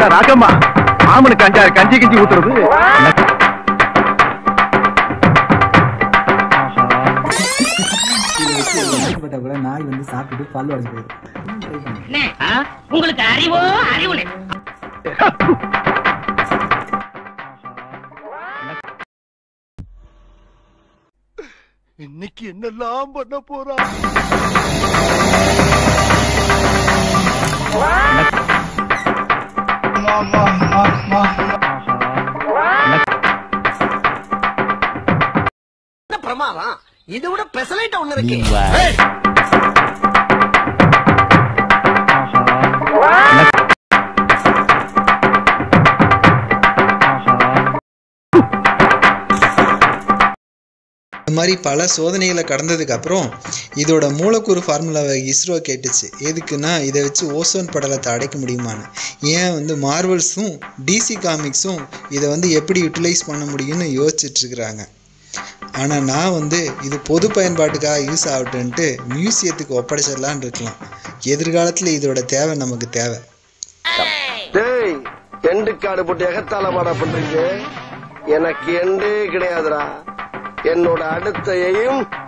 அட ராஜம்மா மாமனுக்கு அஞ்சாறு கஞ்சி கிஞ்சி ஊத்துறது இதை வச்சு பட்டா கூட நாய் வந்து சாப்பிட்டுட்டு பல்லு உடஞ்சு போயிடும் ட்ரை பண்ணுங்க அண்ணே, உங்களுக்கு அறிவோ அறிவுனே இன்னைக்கு என்னெல்லாம் பண்ண போறா பிரமாதம் இதை விட பெசலைட் ஒண்ணு இருக்கு இந்த மாதிரி பல சோதனைகளை கடந்ததுக்கு அப்புறம் இதோட மூலக்கூறு ஃபார்முலாவை இஸ்ரோ கேட்டுச்சு எதுக்குன்னா இதை வச்சு ஓசோன் படலத்தை அடைக்க முடியுமான்னு ஏன் வந்து மார்வல்ஸும் டிசி காமிக்ஸும் இதை வந்து எப்படி யூட்டிலைஸ் பண்ண முடியும்னு யோசிச்சுட்டு இருக்கிறாங்க ஆனால் நான் வந்து இது பொது பயன்பாட்டுக்காக யூஸ் ஆகட்டுன்ட்டு மியூசியத்துக்கு ஒப்படைச்சிடலான்னு இருக்கலாம் எதிர்காலத்தில் இதோட தேவை நமக்கு தேவை டேய் எண்டு காடு போட்டு எகத்தால மாடா பண்றீங்க எனக்கு எண்டே கிடையாதுடா என்னோட அடுத்த எய்ம்